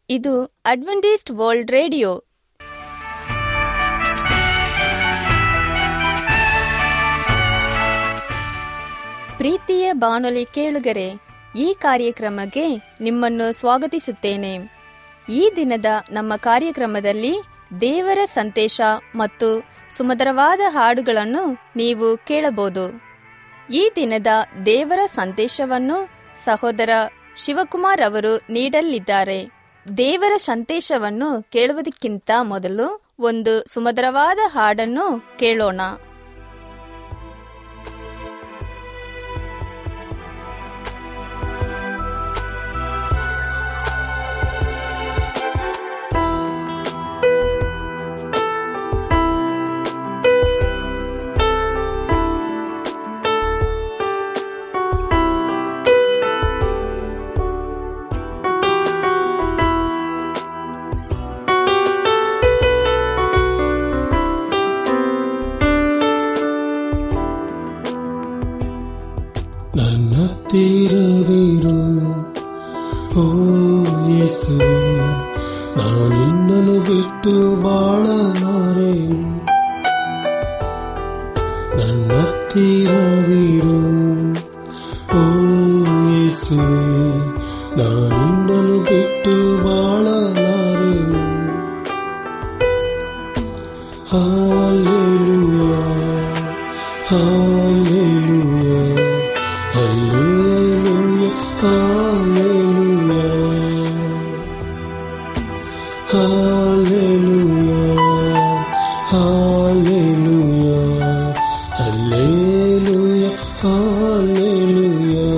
ಇದು Adventist world radio ಪ್ರೀತಿಯ ಬಾನುಲಿ ಕೇಳುಗರೆ ಈ ಕಾರ್ಯಕ್ರಮಕ್ಕೆ ನಿಮ್ಮನ್ನು ಸ್ವಾಗತಿಸುತ್ತೇನೆ ಈ ದಿನದ ನಮ್ಮ ಕಾರ್ಯಕ್ರಮದಲ್ಲಿ ದೇವರ ಸಂದೇಶ ಮತ್ತು ಸುಮಧುರವಾದ ಹಾಡುಗಳನ್ನು ನೀವು ಕೇಳಬಹುದು ಈ ದಿನದ ದೇವರ ಸಂದೇಶವನ್ನು ಸಹೋದರ ಶಿವಕುಮಾರ್ ಅವರು ನೀಡಲಿದ್ದಾರೆ ದೇವರ ಸಂದೇಶವನ್ನು ಕೇಳುವುದಕ್ಕಿಂತ ಮೊದಲು ಒಂದು ಸುಮಧುರವಾದ ಹಾಡನ್ನು ಕೇಳೋಣ ನನ್ನ ತೀರವಿರು ಓ ಯೇಸು ನಾನಿನ್ನನು ಬಿಟ್ಟು ಬಾಳಲಾರೆ ನನ್ನ ತೀರವಿರು ಓ ಯೇಸು ನಾನಿನ್ನನು ಬಿಟ್ಟು ಬಾಳಲಾರೆ Hallelujah, Hallelujah, Hallelujah, Hallelujah, Hallelujah, Hallelujah, Hallelujah, Hallelujah.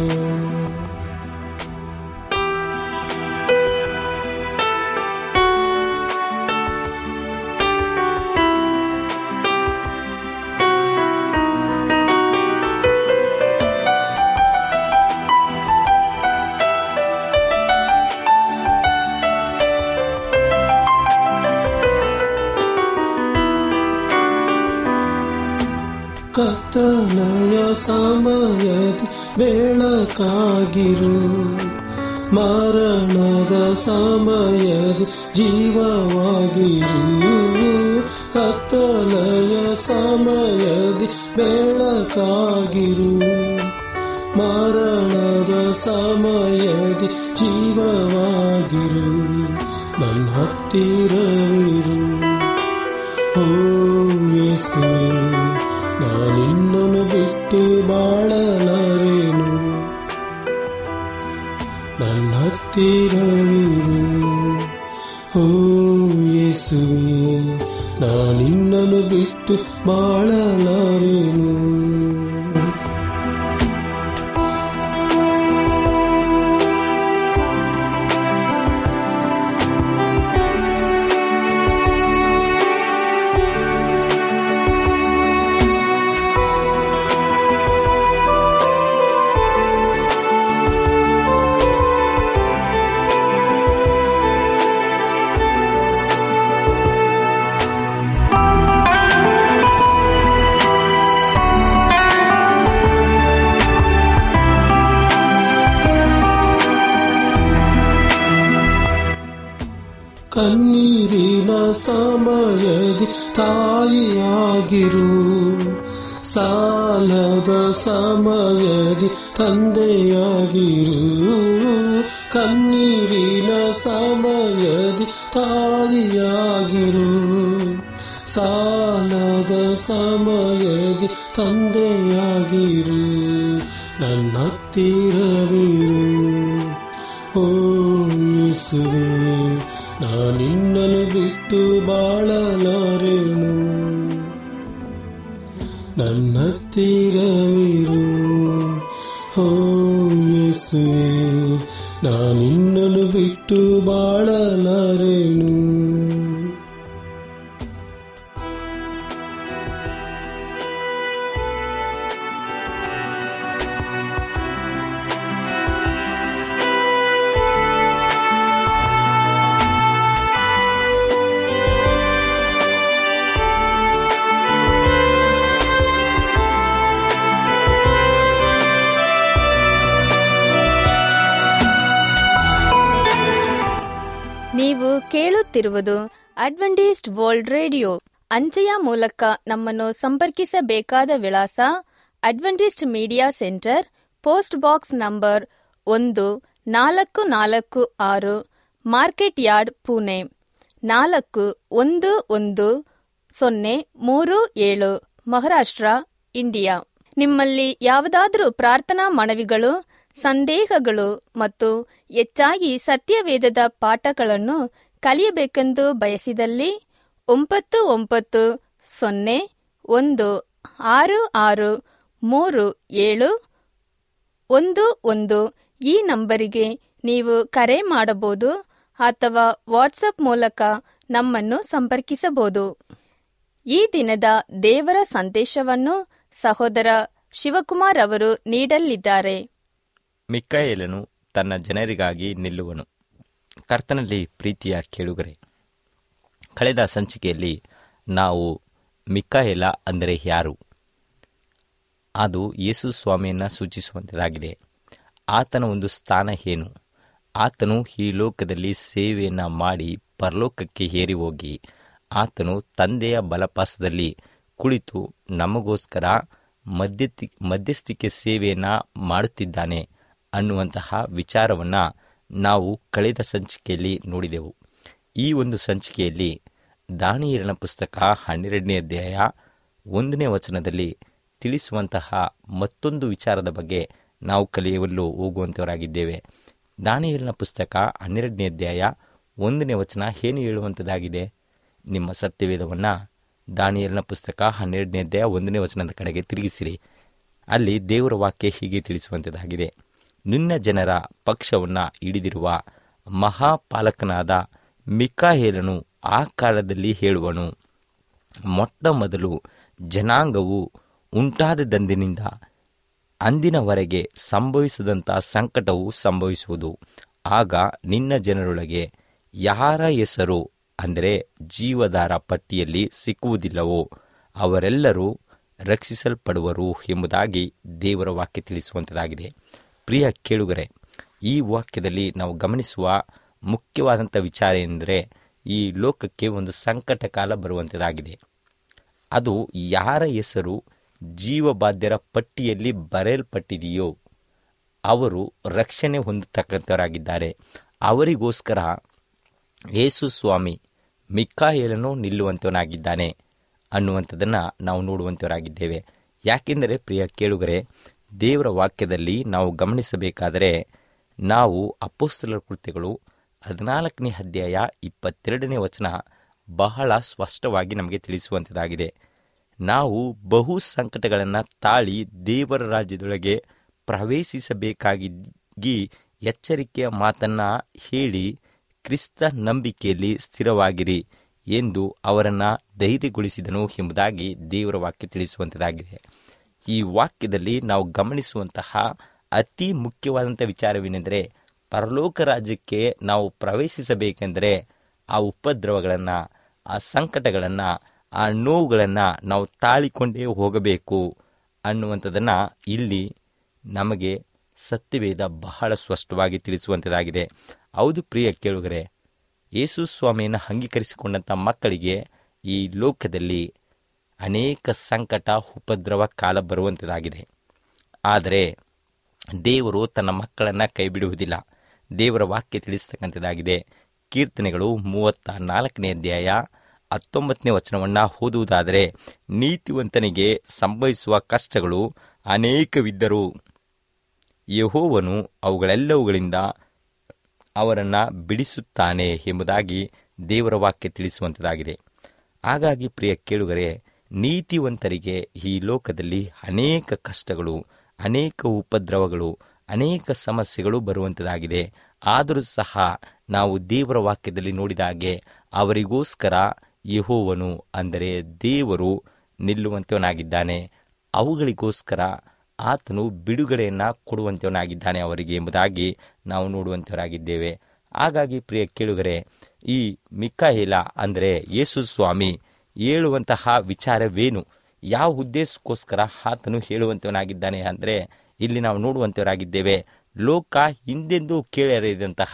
ಕತ್ತಲೆಯ ಸಮಯದಿ ಬೆಳಕಾಗಿರು ಮರಣದ ಸಮಯದಿ ಜೀವವಾಗಿರು ಕತ್ತಲೆಯ ಸಮಯದಿ ಬೆಳಕಾಗಿರು ಮರಣದ ಸಮಯದಿ ಜೀವವಾಗಿರು ನನ್ನ ಹತ್ತಿರವಿರು ಓ ಯೇಸು ನಾನಿನ್ನನು ಬಿಟ್ಟು ಬಾಳಲಾರೇನು ನನ್ನ ಹತ್ತಿರವಿರು ಓ ಯೇಸು ನಾನಿನ್ನನು ಬಿಟ್ಟು ಬಾಳಲಾರೇನು ಕಣ್ಣೀರಿನ ಸಮಯದಿ ತಾಯಿಯಾಗಿರು ಸಾಲದ ಸಮಯದಿ ತಂದೆಯಾಗಿರು ಕಣ್ಣೀರಿನ ಸಮಯದಿ ತಾಯಿಯಾಗಿರು ಸಾಲದ ಸಮಯದಿ ತಂದೆಯಾಗಿರು ನನ್ನ ಹತ್ತಿರವಿರು ಓ ಯೇಸುವೆ ನಾನಿನ್ನನು ಬಿಟ್ಟು ಬಾಳಲಾರೇನು ನನ್ನ ಹತ್ತಿರವಿರು ಓ ಯೇಸುವೆ ನಾನಿನ್ನನು ಬಿಟ್ಟು ಬಾಳಲಾರೇನು ನೀವು ಕೇಳುತ್ತಿರುವುದು ಅಡ್ವೆಂಟಿಸ್ಟ್ ವರ್ಲ್ಡ್ ರೇಡಿಯೋ ಅಂಚೆಯ ಮೂಲಕ ನಮ್ಮನ್ನು ಸಂಪರ್ಕಿಸಬೇಕಾದ ವಿಳಾಸ Adventist media centre post box number ಒಂದು ನಾಲ್ಕು ನಾಲ್ಕು ಆರು ಮಾರ್ಕೆಟ್ ಯಾರ್ಡ್ ಪುಣೆ ನಾಲ್ಕು ಒಂದು ಒಂದು ಸೊನ್ನೆ ಮೂರು ಏಳು ಮಹಾರಾಷ್ಟ್ರ ಇಂಡಿಯಾ ನಿಮ್ಮಲ್ಲಿ ಯಾವುದಾದರೂ ಪ್ರಾರ್ಥನಾ ಮನವಿಗಳು ಸಂದೇಹಗಳು ಮತ್ತು ಹೆಚ್ಚಾಗಿ ಸತ್ಯವೇದದ ಪಾಠಗಳನ್ನು ಕಲಿಯಬೇಕೆಂದು ಬಯಸಿದಲ್ಲಿ ಒಂಬತ್ತು ಒಂಬತ್ತು ಸೊನ್ನೆ ಒಂದು ಆರು ಆರು ಮೂರು ಏಳು ಒಂದು ಒಂದು ಈ ನಂಬರಿಗೆ ನೀವು ಕರೆ ಮಾಡಬಹುದು ಅಥವಾ ವಾಟ್ಸಪ್ ಮೂಲಕ ನಮ್ಮನ್ನು ಸಂಪರ್ಕಿಸಬಹುದು ಈ ದಿನದ ದೇವರ ಸಂದೇಶವನ್ನು ಸಹೋದರ ಶಿವಕುಮಾರ್ ಅವರು ನೀಡಲಿದ್ದಾರೆ ಮಿಕ್ಕಾಯೇಲನು ತನ್ನ ಜನರಿಗಾಗಿ ನಿಲ್ಲುವನು ಕರ್ತನಲ್ಲಿ ಪ್ರೀತಿಯ ಕೇಳುಗರೆ ಕಳೆದ ಸಂಚಿಕೆಯಲ್ಲಿ ನಾವು ಮಿಕ್ಕಾಯೇಲ ಅಂದರೆ ಯಾರು ಅದು ಯೇಸು ಸ್ವಾಮಿಯನ್ನು ಸೂಚಿಸುವಂಥದ್ದಾಗಿದೆ ಆತನ ಒಂದು ಸ್ಥಾನ ಏನು ಆತನು ಈ ಲೋಕದಲ್ಲಿ ಸೇವೆಯನ್ನು ಮಾಡಿ ಪರಲೋಕಕ್ಕೆ ಏರಿ ಹೋಗಿ ಆತನು ತಂದೆಯ ಬಲಪಾಸದಲ್ಲಿ ಕುಳಿತು ನಮಗೋಸ್ಕರ ಮಧ್ಯಸ್ಥಿ ಮಧ್ಯಸ್ಥಿಕೆ ಸೇವೆಯನ್ನು ಮಾಡುತ್ತಿದ್ದಾನೆ ಅನ್ನುವಂತಹ ವಿಚಾರವನ್ನು ನಾವು ಕಳೆದ ಸಂಚಿಕೆಯಲ್ಲಿ ನೋಡಿದೆವು ಈ ಒಂದು ಸಂಚಿಕೆಯಲ್ಲಿ ದಾನಿಯರನ ಪುಸ್ತಕ ಹನ್ನೆರಡನೇ ಅಧ್ಯಾಯ ಒಂದನೇ ವಚನದಲ್ಲಿ ತಿಳಿಸುವಂತಹ ಮತ್ತೊಂದು ವಿಚಾರದ ಬಗ್ಗೆ ನಾವು ಕಲಿಯಲು ಹೋಗುವಂಥವರಾಗಿದ್ದೇವೆ ದಾನಿಯರನ ಪುಸ್ತಕ ಹನ್ನೆರಡನೇ ಅಧ್ಯಾಯ ಒಂದನೇ ವಚನ ಏನು ಹೇಳುವಂಥದ್ದಾಗಿದೆ ನಿಮ್ಮ ಸತ್ಯವೇದವನ್ನು ದಾನಿಯರನ ಪುಸ್ತಕ ಹನ್ನೆರಡನೇ ಅಧ್ಯಾಯ ಒಂದನೇ ವಚನದ ಕಡೆಗೆ ತಿರುಗಿಸಿರಿ ಅಲ್ಲಿ ದೇವರ ವಾಕ್ಯ ಹೀಗೆ ತಿಳಿಸುವಂಥದ್ದಾಗಿದೆ ನಿನ್ನ ಜನರ ಪಕ್ಷವನ್ನು ಹಿಡಿದಿರುವ ಮಹಾಪಾಲಕನಾದ ಮಿಕಾಹೇಲನು ಆ ಕಾಲದಲ್ಲಿ ಹೇಳುವನು ಮೊಟ್ಟ ಮೊದಲು ಜನಾಂಗವು ಉಂಟಾದದಂದಿನಿಂದ ಅಂದಿನವರೆಗೆ ಸಂಭವಿಸದಂಥ ಸಂಕಟವು ಸಂಭವಿಸುವುದು ಆಗ ನಿನ್ನ ಜನರೊಳಗೆ ಯಾರ ಹೆಸರು ಅಂದರೆ ಜೀವದಾರ ಪಟ್ಟಿಯಲ್ಲಿ ಸಿಕ್ಕುವುದಿಲ್ಲವೋ ಅವರೆಲ್ಲರೂ ರಕ್ಷಿಸಲ್ಪಡುವರು ಎಂಬುದಾಗಿ ದೇವರ ವಾಕ್ಯ ತಿಳಿಸುವಂಥದ್ದಾಗಿದೆ ಪ್ರಿಯ ಕೇಳುಗರೆ ಈ ವಾಕ್ಯದಲ್ಲಿ ನಾವು ಗಮನಿಸುವ ಮುಖ್ಯವಾದಂಥ ವಿಚಾರ ಎಂದರೆ ಈ ಲೋಕಕ್ಕೆ ಒಂದು ಸಂಕಟ ಕಾಲ ಬರುವಂಥದ್ದಾಗಿದೆ ಅದು ಯಾರ ಹೆಸರು ಜೀವಬಾಧ್ಯರ ಪಟ್ಟಿಯಲ್ಲಿ ಬರೆಯಲ್ಪಟ್ಟಿದೆಯೋ ಅವರು ರಕ್ಷಣೆ ಹೊಂದತಕ್ಕಂಥವರಾಗಿದ್ದಾರೆ ಅವರಿಗೋಸ್ಕರ ಯೇಸು ಸ್ವಾಮಿ ಮಿಕ್ಕಾಯೇಲನು ನಿಲ್ಲುವಂಥವನಾಗಿದ್ದಾನೆ ಅನ್ನುವಂಥದ್ದನ್ನು ನಾವು ನೋಡುವಂಥವರಾಗಿದ್ದೇವೆ ಯಾಕೆಂದರೆ ಪ್ರಿಯ ಕೇಳುಗರೆ ದೇವರ ವಾಕ್ಯದಲ್ಲಿ ನಾವು ಗಮನಿಸಬೇಕಾದರೆ ನಾವು ಅಪೋಸ್ತಲರ ಕೃತ್ಯಗಳು ಹದಿನಾಲ್ಕನೇ ಅಧ್ಯಾಯ ಇಪ್ಪತ್ತೆರಡನೇ ವಚನ ಬಹಳ ಸ್ಪಷ್ಟವಾಗಿ ನಮಗೆ ತಿಳಿಸುವಂಥದ್ದಾಗಿದೆ ನಾವು ಬಹು ಸಂಕಟಗಳನ್ನು ತಾಳಿ ದೇವರ ರಾಜ್ಯದೊಳಗೆ ಪ್ರವೇಶಿಸಬೇಕಾಗಿ ಎಚ್ಚರಿಕೆಯ ಮಾತನ್ನು ಹೇಳಿ ಕ್ರಿಸ್ತ ನಂಬಿಕೆಯಲ್ಲಿ ಸ್ಥಿರವಾಗಿರಿ ಎಂದು ಅವರನ್ನು ಧೈರ್ಯಗೊಳಿಸಿದನು ಎಂಬುದಾಗಿ ದೇವರ ವಾಕ್ಯ ತಿಳಿಸುವಂಥದ್ದಾಗಿದೆ ಈ ವಾಕ್ಯದಲ್ಲಿ ನಾವು ಗಮನಿಸುವಂತಹ ಅತಿ ಮುಖ್ಯವಾದಂಥ ವಿಚಾರವೇನೆಂದರೆ ಪರಲೋಕ ರಾಜ್ಯಕ್ಕೆ ನಾವು ಪ್ರವೇಶಿಸಬೇಕೆಂದರೆ ಆ ಉಪದ್ರವಗಳನ್ನು ಆ ಸಂಕಟಗಳನ್ನು ಆ ನೋವುಗಳನ್ನು ನಾವು ತಾಳಿಕೊಂಡೇ ಹೋಗಬೇಕು ಅನ್ನುವಂಥದ್ದನ್ನು ಇಲ್ಲಿ ನಮಗೆ ಸತ್ಯವೇದ ಬಹಳ ಸ್ಪಷ್ಟವಾಗಿ ತಿಳಿಸುವಂಥದ್ದಾಗಿದೆ ಹೌದು ಪ್ರಿಯ ಕೇಳುಗರೆ ಯೇಸು ಸ್ವಾಮಿಯನ್ನು ಅಂಗೀಕರಿಸಿಕೊಂಡಂಥ ಮಕ್ಕಳಿಗೆ ಈ ಲೋಕದಲ್ಲಿ ಅನೇಕ ಸಂಕಟ ಉಪದ್ರವ ಕಾಲ ಬರುವಂಥದ್ದಾಗಿದೆ ಆದರೆ ದೇವರು ತನ್ನ ಮಕ್ಕಳನ್ನು ಕೈ ಬಿಡುವುದಿಲ್ಲ ದೇವರ ವಾಕ್ಯ ತಿಳಿಸ್ತಕ್ಕಂಥದ್ದಾಗಿದೆ ಕೀರ್ತನೆಗಳು ಮೂವತ್ತ ನಾಲ್ಕನೇ ಅಧ್ಯಾಯ ಹತ್ತೊಂಬತ್ತನೇ ವಚನವನ್ನು ಓದುವುದಾದರೆ ನೀತಿವಂತನಿಗೆ ಸಂಭವಿಸುವ ಕಷ್ಟಗಳು ಅನೇಕವಿದ್ದರೂ ಯಹೋವನು ಅವುಗಳೆಲ್ಲವುಗಳಿಂದ ಅವರನ್ನು ಬಿಡಿಸುತ್ತಾನೆ ಎಂಬುದಾಗಿ ದೇವರ ವಾಕ್ಯ ತಿಳಿಸುವಂಥದ್ದಾಗಿದೆ ಹಾಗಾಗಿ ಪ್ರಿಯ ಕೇಳುಗರೆ ನೀತಿವಂತರಿಗೆ ಈ ಲೋಕದಲ್ಲಿ ಅನೇಕ ಕಷ್ಟಗಳು ಅನೇಕ ಉಪದ್ರವಗಳು ಅನೇಕ ಸಮಸ್ಯೆಗಳು ಬರುವಂಥದ್ದಾಗಿದೆ ಆದರೂ ಸಹ ನಾವು ದೇವರ ವಾಕ್ಯದಲ್ಲಿ ನೋಡಿದ ಹಾಗೆ ಅವರಿಗೋಸ್ಕರ ಯಹೋವನು ಅಂದರೆ ದೇವರು ನಿಲ್ಲುವಂತವನಾಗಿದ್ದಾನೆ ಅವುಗಳಿಗೋಸ್ಕರ ಆತನು ಬಿಡುಗಡೆಯನ್ನು ಕೊಡುವಂತವನಾಗಿದ್ದಾನೆ ಅವರಿಗೆ ಎಂಬುದಾಗಿ ನಾವು ನೋಡುವಂತವರಾಗಿದ್ದೇವೆ ಹಾಗಾಗಿ ಪ್ರಿಯ ಕೇಳುಗರೆ ಈ ಮಿಕ್ಕಾಹೇಲ ಅಂದರೆ ಯೇಸು ಸ್ವಾಮಿ ಹೇಳುವಂತಹ ವಿಚಾರವೇನು ಯಾವ ಉದ್ದೇಶಕ್ಕೋಸ್ಕರ ಆತನು ಹೇಳುವಂತವನಾಗಿದ್ದಾನೆ ಅಂದರೆ ಇಲ್ಲಿ ನಾವು ನೋಡುವಂತವರಾಗಿದ್ದೇವೆ ಲೋಕ ಹಿಂದೆಂದೂ ಕೇಳರಿದಂತಹ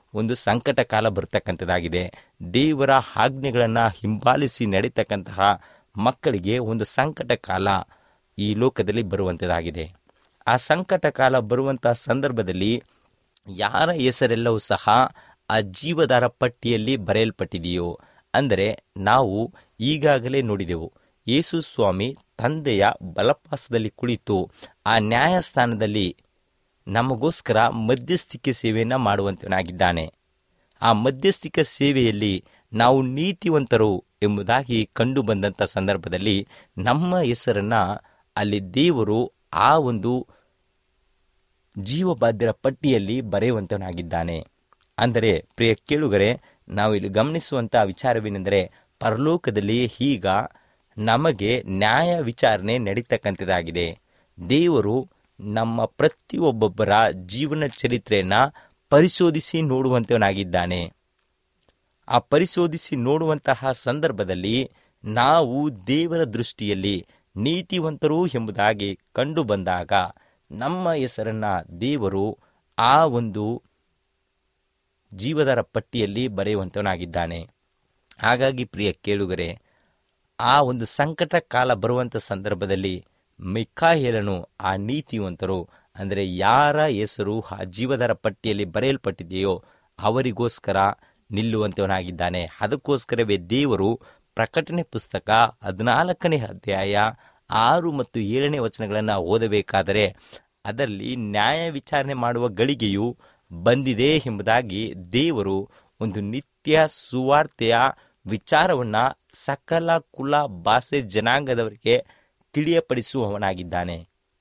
ಒಂದು ಸಂಕಟ ಕಾಲ ಬರ್ತಕ್ಕಂಥದ್ದಾಗಿದೆ ದೇವರ ಆಜ್ಞೆಗಳನ್ನು ಹಿಂಬಾಲಿಸಿ ನಡೀತಕ್ಕಂತಹ ಮಕ್ಕಳಿಗೆ ಒಂದು ಸಂಕಟ ಕಾಲ ಈ ಲೋಕದಲ್ಲಿ ಬರುವಂಥದ್ದಾಗಿದೆ ಆ ಸಂಕಟ ಕಾಲ ಬರುವಂತಹ ಸಂದರ್ಭದಲ್ಲಿ ಯಾರ ಹೆಸರೆಲ್ಲವೂ ಸಹ ಆ ಜೀವದಾರ ಪಟ್ಟಿಯಲ್ಲಿ ಬರೆಯಲ್ಪಟ್ಟಿದೆಯೋ ಅಂದರೆ ನಾವು ಈಗಾಗಲೇ ನೋಡಿದೆವು ಯೇಸು ಸ್ವಾಮಿ ತಂದೆಯ ಬಲಪಾಸದಲ್ಲಿ ಕುಳಿತು ಆ ನ್ಯಾಯಸ್ಥಾನದಲ್ಲಿ ನಮಗೋಸ್ಕರ ಮಧ್ಯಸ್ಥಿಕೆ ಸೇವೆಯನ್ನು ಮಾಡುವಂತನಾಗಿದ್ದಾನೆ ಆ ಮಧ್ಯಸ್ಥಿಕ ಸೇವೆಯಲ್ಲಿ ನಾವು ನೀತಿವಂತರು ಎಂಬುದಾಗಿ ಕಂಡು ಬಂದಂಥ ಸಂದರ್ಭದಲ್ಲಿ ನಮ್ಮ ಹೆಸರನ್ನ ಅಲ್ಲಿ ದೇವರು ಆ ಒಂದು ಜೀವಬಾಧ್ಯರ ಪಟ್ಟಿಯಲ್ಲಿ ಬರೆಯುವಂತನಾಗಿದ್ದಾನೆ ಅಂದರೆ ಪ್ರಿಯ ಕೇಳುಗರೆ ನಾವು ಇಲ್ಲಿ ಗಮನಿಸುವಂಥ ವಿಚಾರವೇನೆಂದರೆ ಪರಲೋಕದಲ್ಲಿ ಈಗ ನಮಗೆ ನ್ಯಾಯ ವಿಚಾರಣೆ ನಡೀತಕ್ಕಂಥದ್ದಾಗಿದೆ ದೇವರು ನಮ್ಮ ಪ್ರತಿಯೊಬ್ಬೊಬ್ಬರ ಜೀವನ ಚರಿತ್ರೆಯನ್ನು ಪರಿಶೋಧಿಸಿ ನೋಡುವಂತವನಾಗಿದ್ದಾನೆ ಆ ಪರಿಶೋಧಿಸಿ ನೋಡುವಂತಹ ಸಂದರ್ಭದಲ್ಲಿ ನಾವು ದೇವರ ದೃಷ್ಟಿಯಲ್ಲಿ ನೀತಿವಂತರು ಎಂಬುದಾಗಿ ಕಂಡು ಬಂದಾಗ ನಮ್ಮ ಹೆಸರನ್ನ ದೇವರು ಆ ಒಂದು ಜೀವದರ ಪಟ್ಟಿಯಲ್ಲಿ ಬರೆಯುವಂತವನಾಗಿದ್ದಾನೆ ಹಾಗಾಗಿ ಪ್ರಿಯ ಕೇಳುಗರೆ ಆ ಒಂದು ಸಂಕಟ ಕಾಲ ಬರುವಂಥ ಸಂದರ್ಭದಲ್ಲಿ ಮಿಕ್ಕಾಯೇಲನು ಆ ನೀತಿವಂತರು ಅಂದರೆ ಯಾರ ಹೆಸರು ಆ ಜೀವದರ ಪಟ್ಟಿಯಲ್ಲಿ ಬರೆಯಲ್ಪಟ್ಟಿದೆಯೋ ಅವರಿಗೋಸ್ಕರ ನಿಲ್ಲುವಂತವನಾಗಿದ್ದಾನೆ ಅದಕ್ಕೋಸ್ಕರವೇ ದೇವರು ಪ್ರಕಟಣೆ ಪುಸ್ತಕ ಹದಿನಾಲ್ಕನೇ ಅಧ್ಯಾಯ ಆರು ಮತ್ತು ಏಳನೇ ವಚನಗಳನ್ನು ಓದಬೇಕಾದರೆ ಅದರಲ್ಲಿ ನ್ಯಾಯ ವಿಚಾರಣೆ ಮಾಡುವ ಗಳಿಗೆಯು ಬಂದಿದೆ ಎಂಬುದಾಗಿ ದೇವರು ಒಂದು ನಿತ್ಯ ಸುವಾರ್ತೆಯ ವಿಚಾರವನ್ನ ಸಕಲ ಕುಲ ಭಾಷೆ ಜನಾಂಗದವರಿಗೆ ತಿಳಿಯಪಡಿಸುವವನಾಗಿದ್ದಾನೆ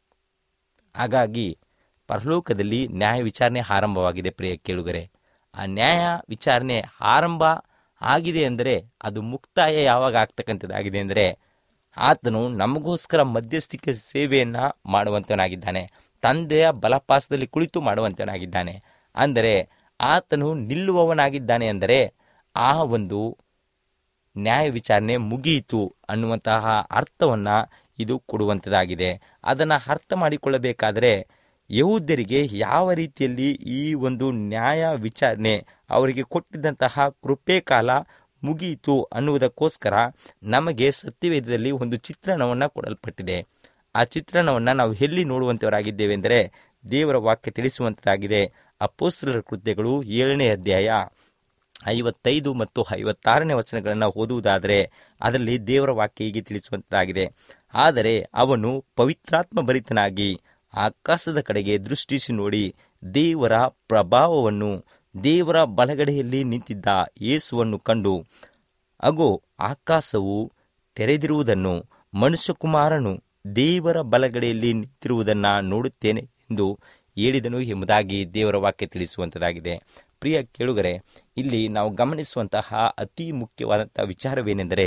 ಹಾಗಾಗಿ ಪರಲೋಕದಲ್ಲಿ ನ್ಯಾಯ ವಿಚಾರಣೆ ಆರಂಭವಾಗಿದೆ ಪ್ರಿಯ ಕೇಳುಗರೆ ಆ ನ್ಯಾಯ ವಿಚಾರಣೆ ಆರಂಭ ಆಗಿದೆ ಅಂದರೆ ಅದು ಮುಕ್ತಾಯ ಯಾವಾಗ ಆಗ್ತಕ್ಕಂಥದ್ದಾಗಿದೆ ಅಂದರೆ ಆತನು ನಮಗೋಸ್ಕರ ಮಧ್ಯಸ್ಥಿಕೆ ಸೇವೆಯನ್ನ ಮಾಡುವಂತವನಾಗಿದ್ದಾನೆ ತಂದೆಯ ಬಲಪಾಸದಲ್ಲಿ ಕುಳಿತು ಮಾಡುವಂತವನಾಗಿದ್ದಾನೆ ಅಂದರೆ ಆತನು ನಿಲ್ಲುವವನಾಗಿದ್ದಾನೆ ಅಂದರೆ ಆ ಒಂದು ನ್ಯಾಯ ವಿಚಾರಣೆ ಮುಗಿಯಿತು ಅನ್ನುವಂತಹ ಅರ್ಥವನ್ನ ಇದು ಕೊಡುವಂಥದ್ದಾಗಿದೆ ಅದನ್ನು ಅರ್ಥ ಮಾಡಿಕೊಳ್ಳಬೇಕಾದರೆ ಯಹೂದ್ಯರಿಗೆ ಯಾವ ರೀತಿಯಲ್ಲಿ ಈ ಒಂದು ನ್ಯಾಯ ವಿಚಾರಣೆ ಅವರಿಗೆ ಕೊಟ್ಟಿದ್ದಂತಹ ಕೃಪೆ ಕಾಲ ಮುಗಿಯಿತು ಅನ್ನುವುದಕ್ಕೋಸ್ಕರ ನಮಗೆ ಸತ್ಯವೇದದಲ್ಲಿ ಒಂದು ಚಿತ್ರಣವನ್ನು ಕೊಡಲ್ಪಟ್ಟಿದೆ ಆ ಚಿತ್ರಣವನ್ನು ನಾವು ಎಲ್ಲಿ ನೋಡುವಂತವರಾಗಿದ್ದೇವೆ ಎಂದರೆ ದೇವರ ವಾಕ್ಯ ತಿಳಿಸುವಂಥದ್ದಾಗಿದೆ ಅಪೋಸ್ತರ ಕೃತ್ಯಗಳು ಏಳನೇ ಅಧ್ಯಾಯ ಐವತ್ತೈದು ಮತ್ತು ಐವತ್ತಾರನೇ ವಚನಗಳನ್ನು ಓದುವುದಾದರೆ ಅದರಲ್ಲಿ ದೇವರ ವಾಕ್ಯ ಹೀಗೆ ತಿಳಿಸುವಂಥದ್ದಾಗಿದೆ ಆದರೆ ಅವನು ಪವಿತ್ರಾತ್ಮ ಭರಿತನಾಗಿ ಆಕಾಶದ ಕಡೆಗೆ ದೃಷ್ಟಿಸಿ ನೋಡಿ ದೇವರ ಪ್ರಭಾವವನ್ನು ದೇವರ ಬಲಗಡೆಯಲ್ಲಿ ನಿಂತಿದ್ದ ಯೇಸುವನ್ನು ಕಂಡು ಅಗೋ ಆಕಾಶವು ತೆರೆದಿರುವುದನ್ನು ಮನುಷ್ಯಕುಮಾರನು ದೇವರ ಬಲಗಡೆಯಲ್ಲಿ ನಿಂತಿರುವುದನ್ನು ನೋಡುತ್ತೇನೆ ಎಂದು ಹೇಳಿದನು ಎಂಬುದಾಗಿ ದೇವರ ವಾಕ್ಯ ತಿಳಿಸುವಂಥದ್ದಾಗಿದೆ ಪ್ರಿಯ ಕೇಳುಗರೆ ಇಲ್ಲಿ ನಾವು ಗಮನಿಸುವಂತಹ ಅತಿ ಮುಖ್ಯವಾದಂತಹ ವಿಚಾರವೇನೆಂದರೆ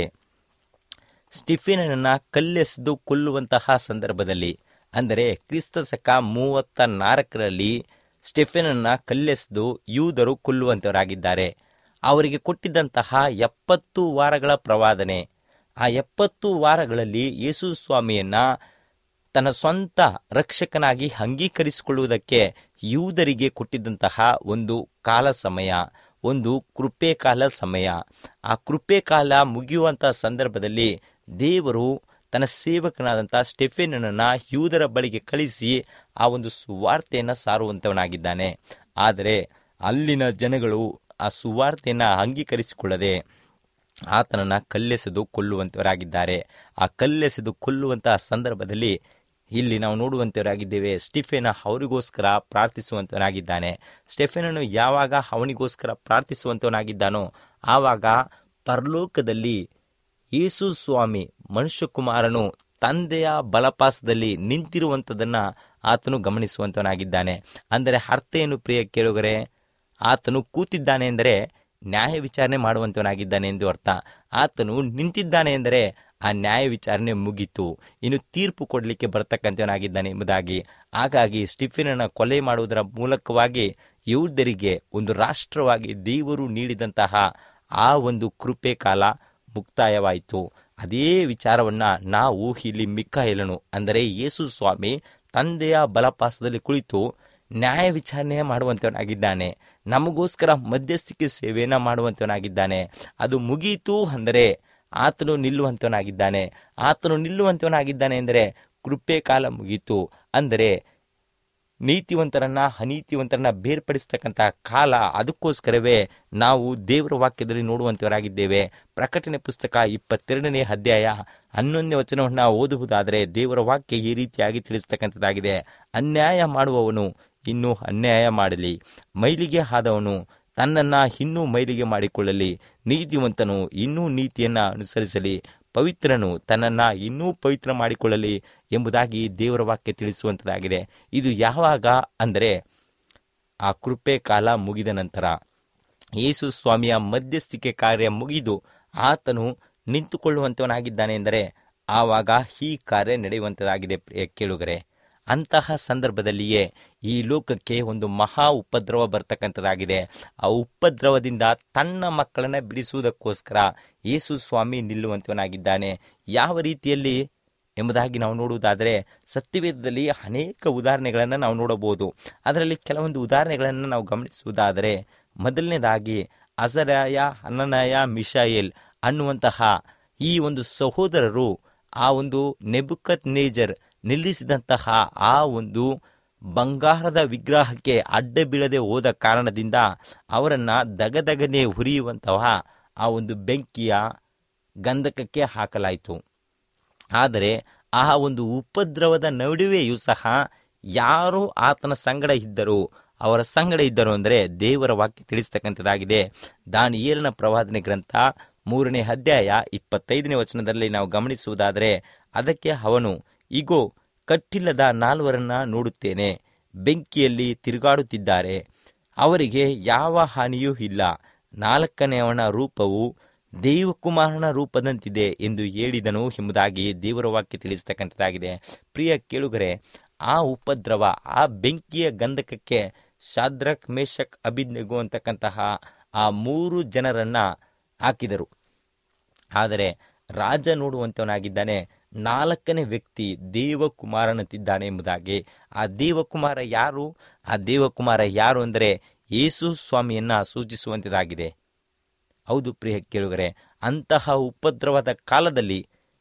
ಸ್ಟಿಫಿನನ್ನ ಕಲ್ಲೆಸೆದು ಕೊಲ್ಲುವಂತಹ ಸಂದರ್ಭದಲ್ಲಿ ಅಂದರೆ ಕ್ರಿಸ್ತ ಶಕ ಮೂವತ್ತ ನಾಲ್ಕರಲ್ಲಿ ಸ್ಟೆಫೆನನ್ನ ಕಲ್ಲೆಸೆದು ಯೂದರು ಕೊಲ್ಲುವಂತವರಾಗಿದ್ದಾರೆ ಅವರಿಗೆ ಕೊಟ್ಟಿದ್ದಂತಹ ಎಪ್ಪತ್ತು ವಾರಗಳ ಪ್ರವಾದನೆ ಆ ಎಪ್ಪತ್ತು ವಾರಗಳಲ್ಲಿ ಯೇಸು ಸ್ವಾಮಿಯನ್ನ ತನ್ನ ಸ್ವಂತ ರಕ್ಷಕನಾಗಿ ಅಂಗೀಕರಿಸಿಕೊಳ್ಳುವುದಕ್ಕೆ ಯೂದರಿಗೆ ಕೊಟ್ಟಿದ್ದಂತಹ ಒಂದು ಕಾಲ ಸಮಯ ಒಂದು ಕೃಪೆ ಕಾಲ ಸಮಯ ಆ ಕೃಪೆ ಕಾಲ ಮುಗಿಯುವಂತಹ ಸಂದರ್ಭದಲ್ಲಿ ದೇವರು ತನ್ನ ಸೇವಕನಾದಂತಹ ಸ್ಟೆಫೆನನ್ನ ಯೂದರ ಬಳಿಗೆ ಕಳಿಸಿ ಆ ಒಂದು ಸುವಾರ್ತೆಯನ್ನು ಸಾರುವಂತವನಾಗಿದ್ದಾನೆ ಆದರೆ ಅಲ್ಲಿನ ಜನಗಳು ಆ ಸುವಾರ್ತೆಯನ್ನು ಅಂಗೀಕರಿಸಿಕೊಳ್ಳದೆ ಆತನನ್ನ ಕಲ್ಲೆಸೆದು ಕೊಲ್ಲುವಂತವರಾಗಿದ್ದಾರೆ ಆ ಕಲ್ಲೆಸೆದು ಕೊಲ್ಲುವಂತಹ ಸಂದರ್ಭದಲ್ಲಿ ಇಲ್ಲಿ ನಾವು ನೋಡುವಂತವರಾಗಿದ್ದೇವೆ ಸ್ಟಿಫೆನ ಅವರಿಗೋಸ್ಕರ ಪ್ರಾರ್ಥಿಸುವಂತವನಾಗಿದ್ದಾನೆ ಸ್ಟೆಫೆನನು ಯಾವಾಗ ಅವನಿಗೋಸ್ಕರ ಪ್ರಾರ್ಥಿಸುವಂತವನಾಗಿದ್ದಾನೋ ಆವಾಗ ಪರಲೋಕದಲ್ಲಿ ಯೇಸು ಸ್ವಾಮಿ ಮನುಷ್ಯಕುಮಾರನು ತಂದೆಯ ಬಲಪಾಸದಲ್ಲಿ ನಿಂತಿರುವಂಥದ್ದನ್ನ ಆತನು ಗಮನಿಸುವಂತವನಾಗಿದ್ದಾನೆ ಅಂದರೆ ಅರ್ಥ ಏನು ಪ್ರಿಯ ಕೇಳುಗರೆ ಆತನು ಕೂತಿದ್ದಾನೆ ಎಂದರೆ ನ್ಯಾಯ ವಿಚಾರಣೆ ಮಾಡುವಂತವನಾಗಿದ್ದಾನೆ ಎಂದು ಅರ್ಥ ಆತನು ನಿಂತಿದ್ದಾನೆ ಎಂದರೆ ಆ ನ್ಯಾಯ ವಿಚಾರಣೆ ಮುಗೀತು ಇನ್ನು ತೀರ್ಪು ಕೊಡಲಿಕ್ಕೆ ಬರ್ತಕ್ಕಂಥವನಾಗಿದ್ದಾನೆ ಎಂಬುದಾಗಿ ಹಾಗಾಗಿ ಸ್ಟಿಫಿನನ್ನ ಕೊಲೆ ಮಾಡುವುದರ ಮೂಲಕವಾಗಿ ಯಹೂದ್ಯರಿಗೆ ಒಂದು ರಾಷ್ಟ್ರವಾಗಿ ದೇವರು ನೀಡಿದಂತಹ ಆ ಒಂದು ಕೃಪೆ ಕಾಲ ಮುಕ್ತಾಯವಾಯಿತು ಅದೇ ವಿಚಾರವನ್ನ ನಾವು ಇಲ್ಲಿ ಮಿಕ್ಕಾಯಲನು ಅಂದರೆ ಯೇಸು ಸ್ವಾಮಿ ತಂದೆಯ ಬಲಪಾಸದಲ್ಲಿ ಕುಳಿತು ನ್ಯಾಯ ವಿಚಾರಣೆ ಮಾಡುವಂತವನಾಗಿದ್ದಾನೆ ನಮಗೋಸ್ಕರ ಮಧ್ಯಸ್ಥಿಕೆ ಸೇವೆಯನ್ನು ಮಾಡುವಂತವನಾಗಿದ್ದಾನೆ ಅದು ಮುಗೀತು ಅಂದರೆ ಆತನು ನಿಲ್ಲುವಂತವನಾಗಿದ್ದಾನೆ ಆತನು ನಿಲ್ಲುವಂತವನಾಗಿದ್ದಾನೆ ಎಂದರೆ ಕೃಪೆ ಕಾಲ ಮುಗೀತು ಅಂದರೆ ನೀತಿವಂತರನ್ನ ಅನೀತಿವಂತರನ್ನ ಬೇರ್ಪಡಿಸ್ತಕ್ಕಂಥ ಕಾಲ ಅದಕ್ಕೋಸ್ಕರವೇ ನಾವು ದೇವರ ವಾಕ್ಯದಲ್ಲಿ ನೋಡುವಂತವರಾಗಿದ್ದೇವೆ ಪ್ರಕಟಣೆ ಪುಸ್ತಕ ಇಪ್ಪತ್ತೆರಡನೇ ಅಧ್ಯಾಯ ಹನ್ನೊಂದನೇ ವಚನವನ್ನು ಓದುವುದಾದರೆ ದೇವರ ವಾಕ್ಯ ಈ ರೀತಿಯಾಗಿ ತಿಳಿಸ್ತಕ್ಕಂಥದ್ದಾಗಿದೆ ಅನ್ಯಾಯ ಮಾಡುವವನು ಇನ್ನೂ ಅನ್ಯಾಯ ಮಾಡಲಿ ಮೈಲಿಗೆ ಆದವನು ತನ್ನನ್ನ ಇನ್ನೂ ಮೈಲಿಗೆ ಮಾಡಿಕೊಳ್ಳಲಿ ನೀತಿವಂತನು ಇನ್ನೂ ನೀತಿಯನ್ನ ಅನುಸರಿಸಲಿ ಪವಿತ್ರನು ತನ್ನನ್ನ ಇನ್ನೂ ಪವಿತ್ರ ಮಾಡಿಕೊಳ್ಳಲಿ ಎಂಬುದಾಗಿ ದೇವರ ವಾಕ್ಯ ತಿಳಿಸುವಂಥದ್ದಾಗಿದೆ ಇದು ಯಾವಾಗ ಅಂದರೆ ಆ ಕೃಪೆ ಕಾಲ ಮುಗಿದ ನಂತರ ಯೇಸು ಸ್ವಾಮಿಯ ಮಧ್ಯಸ್ಥಿಕೆ ಕಾರ್ಯ ಮುಗಿದು ಆತನು ನಿಂತುಕೊಳ್ಳುವಂತವನಾಗಿದ್ದಾನೆ ಎಂದರೆ ಆವಾಗ ಈ ಕಾರ್ಯ ನಡೆಯುವಂಥದ್ದಾಗಿದೆ ಪ್ರಿಯ ಕೇಳುಗರೆ ಅಂತಹ ಸಂದರ್ಭದಲ್ಲಿಯೇ ಈ ಲೋಕಕ್ಕೆ ಒಂದು ಮಹಾ ಉಪದ್ರವ ಬರ್ತಕ್ಕಂಥದ್ದಾಗಿದೆ ಆ ಉಪದ್ರವದಿಂದ ತನ್ನ ಮಕ್ಕಳನ್ನ ಬಿಡಿಸುವುದಕ್ಕೋಸ್ಕರ ಯೇಸು ಸ್ವಾಮಿ ನಿಲ್ಲುವಂತವನಾಗಿದ್ದಾನೆ ಯಾವ ರೀತಿಯಲ್ಲಿ ಎಂಬುದಾಗಿ ನಾವು ನೋಡುವುದಾದರೆ ಸತ್ಯವೇದದಲ್ಲಿ ಅನೇಕ ಉದಾಹರಣೆಗಳನ್ನು ನಾವು ನೋಡಬಹುದು ಅದರಲ್ಲಿ ಕೆಲವೊಂದು ಉದಾಹರಣೆಗಳನ್ನು ನಾವು ಗಮನಿಸುವುದಾದರೆ ಮೊದಲನೇದಾಗಿ ಅಜರಾಯ ಅನನಾಯ ಮಿಶಾಯೇಲ್ ಅನ್ನುವಂತಹ ಈ ಒಂದು ಸಹೋದರರು ಆ ಒಂದು ನೆಬುಕತ್ ನೇಜರ್ ನಿಲ್ಲಿಸಿದಂತಹ ಆ ಒಂದು ಬಂಗಾರದ ವಿಗ್ರಹಕ್ಕೆ ಅಡ್ಡ ಬೀಳದೆ ಹೋದ ಕಾರಣದಿಂದ ಅವರನ್ನ ದಗದಗನೆ ಹುರಿಯುವಂತಹ ಆ ಒಂದು ಬೆಂಕಿಯ ಗಂಧಕಕ್ಕೆ ಹಾಕಲಾಯಿತು ಆದರೆ ಆ ಒಂದು ಉಪದ್ರವದ ನಡುವೆಯೂ ಸಹ ಯಾರು ಆತನ ಸಂಗಡ ಇದ್ದರು ಅವರ ಸಂಗಡ ಇದ್ದರು ಅಂದರೆ ದೇವರ ವಾಕ್ಯ ತಿಳಿಸ್ತಕ್ಕಂಥದ್ದಾಗಿದೆ ದಾನಿಯೇಲನ ಪ್ರವಾದನೆ ಗ್ರಂಥ ಮೂರನೇ ಅಧ್ಯಾಯ ಇಪ್ಪತ್ತೈದನೇ ವಚನದಲ್ಲಿ ನಾವು ಗಮನಿಸುವುದಾದರೆ ಅದಕ್ಕೆ ಅವನು ಇಗೋ ಕಟ್ಟಿಲ್ಲದ ನಾಲ್ವರನ್ನ ನೋಡುತ್ತೇನೆ ಬೆಂಕಿಯಲ್ಲಿ ತಿರುಗಾಡುತ್ತಿದ್ದಾರೆ ಅವರಿಗೆ ಯಾವ ಹಾನಿಯೂ ಇಲ್ಲ ನಾಲ್ಕನೆಯವನ ರೂಪವು ದೇವಕುಮಾರನ ರೂಪದಂತಿದೆ ಎಂದು ಹೇಳಿದನು ಎಂಬುದಾಗಿ ದೇವರ ವಾಕ್ಯ ತಿಳಿಸ್ತಕ್ಕಂಥದ್ದಾಗಿದೆ ಪ್ರಿಯ ಕೇಳುಗರೆ ಆ ಉಪದ್ರವ ಆ ಬೆಂಕಿಯ ಗಂಧಕಕ್ಕೆ ಶಾದ್ರಕ್ ಮೇಷಕ್ ಅಭಿಜ್ಞಗು ಅಂತಕ್ಕಂತಹ ಆ ಮೂರು ಜನರನ್ನ ಹಾಕಿದರು ಆದರೆ ರಾಜ ನೋಡುವಂತವನಾಗಿದ್ದಾನೆ ನಾಲ್ಕನೇ ವ್ಯಕ್ತಿ ದೇವಕುಮಾರನಂತಿದ್ದಾನೆ ಎಂಬುದಾಗಿ ಆ ದೇವಕುಮಾರ ಯಾರು ಆ ದೇವಕುಮಾರ ಯಾರು ಅಂದರೆ ಯೇಸು ಸ್ವಾಮಿಯನ್ನ ಸೂಚಿಸುವಂತದಾಗಿದೆ ಹೌದು ಪ್ರಿಯ ಕೇಳುಗರೆ ಅಂತಹ ಉಪದ್ರವದ ಕಾಲದಲ್ಲಿ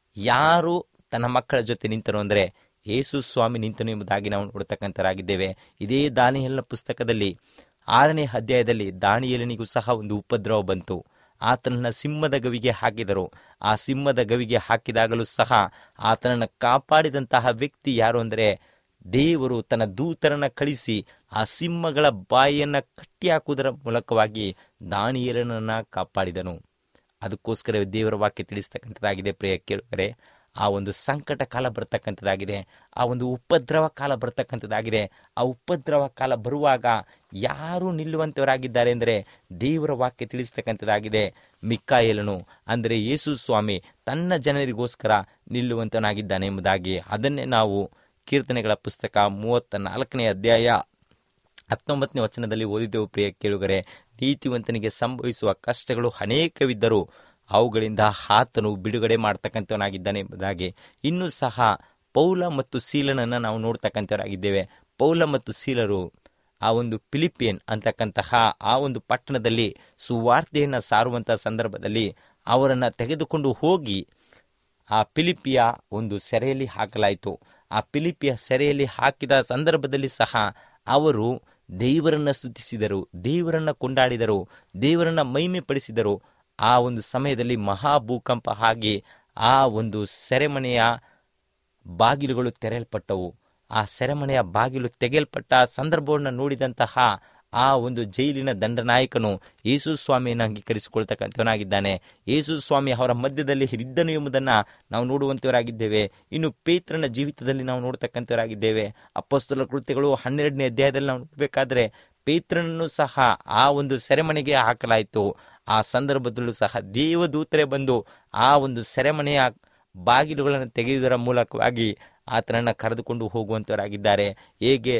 ಯಾರು ತನ್ನ ಮಕ್ಕಳ ಜೊತೆ ನಿಂತರು ಅಂದರೆ ಯೇಸು ಸ್ವಾಮಿ ನಿಂತನು ಎಂಬುದಾಗಿ ನಾವು ನೋಡ್ತಕ್ಕಂಥರಾಗಿದ್ದೇವೆ ಇದೇ ದಾನಿಯಲ್ನ ಪುಸ್ತಕದಲ್ಲಿ ಆರನೇ ಅಧ್ಯಾಯದಲ್ಲಿ ದಾನಿಯಲನಿಗೂ ಸಹ ಒಂದು ಉಪದ್ರವ ಬಂತು ಆತನನ್ನ ಸಿಂಹದ ಗವಿಗೆ ಹಾಕಿದರು ಆ ಸಿಂಹದ ಗವಿಗೆ ಹಾಕಿದಾಗಲೂ ಸಹ ಆತನನ್ನು ಕಾಪಾಡಿದಂತಹ ವ್ಯಕ್ತಿ ಯಾರು ಅಂದರೆ ದೇವರು ತನ್ನ ದೂತರನ್ನ ಕಳಿಸಿ ಆ ಸಿಂಹಗಳ ಬಾಯಿಯನ್ನ ಕಟ್ಟಿ ಹಾಕುವುದರ ಮೂಲಕವಾಗಿ ದಾನಿಯರನನ್ನ ಕಾಪಾಡಿದನು ಅದಕ್ಕೋಸ್ಕರ ದೇವರ ವಾಕ್ಯ ತಿಳಿಸ್ತಕ್ಕಂಥದ್ದಾಗಿದೆ ಪ್ರಿಯ ಕೇಳುಗರೆ ಆ ಒಂದು ಸಂಕಟ ಕಾಲ ಬರ್ತಕ್ಕಂಥದ್ದಾಗಿದೆ ಆ ಒಂದು ಉಪದ್ರವ ಕಾಲ ಬರ್ತಕ್ಕಂಥದ್ದಾಗಿದೆ ಆ ಉಪದ್ರವ ಕಾಲ ಬರುವಾಗ ಯಾರು ನಿಲ್ಲುವಂತವರಾಗಿದ್ದಾರೆ ಅಂದರೆ ದೇವರ ವಾಕ್ಯ ತಿಳಿಸ್ತಕ್ಕಂಥದ್ದಾಗಿದೆ ಮಿಕ್ಕಾಯೇಲನು ಅಂದರೆ ಯೇಸು ಸ್ವಾಮಿ ತನ್ನ ಜನರಿಗೋಸ್ಕರ ನಿಲ್ಲುವಂತನಾಗಿದ್ದಾನೆ ಎಂಬುದಾಗಿ ಅದನ್ನೇ ನಾವು ಕೀರ್ತನೆಗಳ ಪುಸ್ತಕ ಮೂವತ್ತ ನಾಲ್ಕನೇ ಅಧ್ಯಾಯ ಹತ್ತೊಂಬತ್ತನೇ ವಚನದಲ್ಲಿ ಓದಿದೆವು ಪ್ರಿಯ ಕೇಳುಗರೆ ನೀತಿವಂತನಿಗೆ ಸಂಭವಿಸುವ ಕಷ್ಟಗಳು ಅನೇಕವಿದ್ದರೂ ಅವುಗಳಿಂದ ಆತನು ಬಿಡುಗಡೆ ಮಾಡ್ತಕ್ಕಂಥವನಾಗಿದ್ದಾನೆ ಎಂಬುದಾಗಿ ಇನ್ನೂ ಸಹ ಪೌಲ ಮತ್ತು ಸೀಲನನ್ನು ನಾವು ನೋಡ್ತಕ್ಕಂಥವರಾಗಿದ್ದೇವೆ ಪೌಲ ಮತ್ತು ಸೀಲರು ಆ ಒಂದು ಫಿಲಿಪಿಯನ್ ಅಂತಕ್ಕಂತಹ ಆ ಒಂದು ಪಟ್ಟಣದಲ್ಲಿ ಸುವಾರ್ತೆಯನ್ನು ಸಾರುವಂತಹ ಸಂದರ್ಭದಲ್ಲಿ ಅವರನ್ನು ತೆಗೆದುಕೊಂಡು ಹೋಗಿ ಆ ಫಿಲಿಪಿಯ ಒಂದು ಸೆರೆಯಲ್ಲಿ ಹಾಕಲಾಯಿತು ಆ ಫಿಲಿಪಿಯ ಸೆರೆಯಲ್ಲಿ ಹಾಕಿದ ಸಂದರ್ಭದಲ್ಲಿ ಸಹ ಅವರು ದೇವರನ್ನ ಸ್ತುತಿಸಿದರು ದೇವರನ್ನ ಕೊಂಡಾಡಿದರು ದೇವರನ್ನ ಮಹಿಮೆ ಪಡಿಸಿದರು ಆ ಒಂದು ಸಮಯದಲ್ಲಿ ಮಹಾಭೂಕಂಪ ಆಗಿ ಆ ಒಂದು ಸೆರೆಮನೆಯ ಬಾಗಿಲುಗಳು ತೆರೆಯಲ್ಪಟ್ಟವು ಆ ಸೆರೆಮನೆಯ ಬಾಗಿಲು ತೆಗೆಯಲ್ಪಟ್ಟ ಸಂದರ್ಭವನ್ನು ನೋಡಿದಂತಹ ಆ ಒಂದು ಜೈಲಿನ ದಂಡನಾಯಕನು ಯೇಸು ಸ್ವಾಮಿಯನ್ನು ಅಂಗೀಕರಿಸಿಕೊಳ್ತಕ್ಕಂಥವನಾಗಿದ್ದಾನೆ ಯೇಸು ಸ್ವಾಮಿ ಅವರ ಮಧ್ಯದಲ್ಲಿ ಇದ್ದನು ಎಂಬುದನ್ನು ನಾವು ನೋಡುವಂತವರಾಗಿದ್ದೇವೆ ಇನ್ನು ಪೇತ್ರನ ಜೀವಿತದಲ್ಲಿ ನಾವು ನೋಡ್ತಕ್ಕಂಥವರಾಗಿದ್ದೇವೆ ಅಪ್ಪಸ್ತಲ ಕೃತ್ಯಗಳು ಹನ್ನೆರಡನೇ ಅಧ್ಯಾಯದಲ್ಲಿ ನಾವು ನೋಡಬೇಕಾದ್ರೆ ಪೇತ್ರನನ್ನು ಸಹ ಆ ಒಂದು ಸೆರೆಮನೆಗೆ ಹಾಕಲಾಯಿತು ಆ ಸಂದರ್ಭದಲ್ಲೂ ಸಹ ದೇವದೂತರೇ ಬಂದು ಆ ಒಂದು ಸೆರೆಮನೆಯ ಬಾಗಿಲುಗಳನ್ನು ತೆಗೆಯುವುದರ ಮೂಲಕವಾಗಿ ಆತನನ್ನು ಕರೆದುಕೊಂಡು ಹೋಗುವಂತವರಾಗಿದ್ದಾರೆ ಹೇಗೆ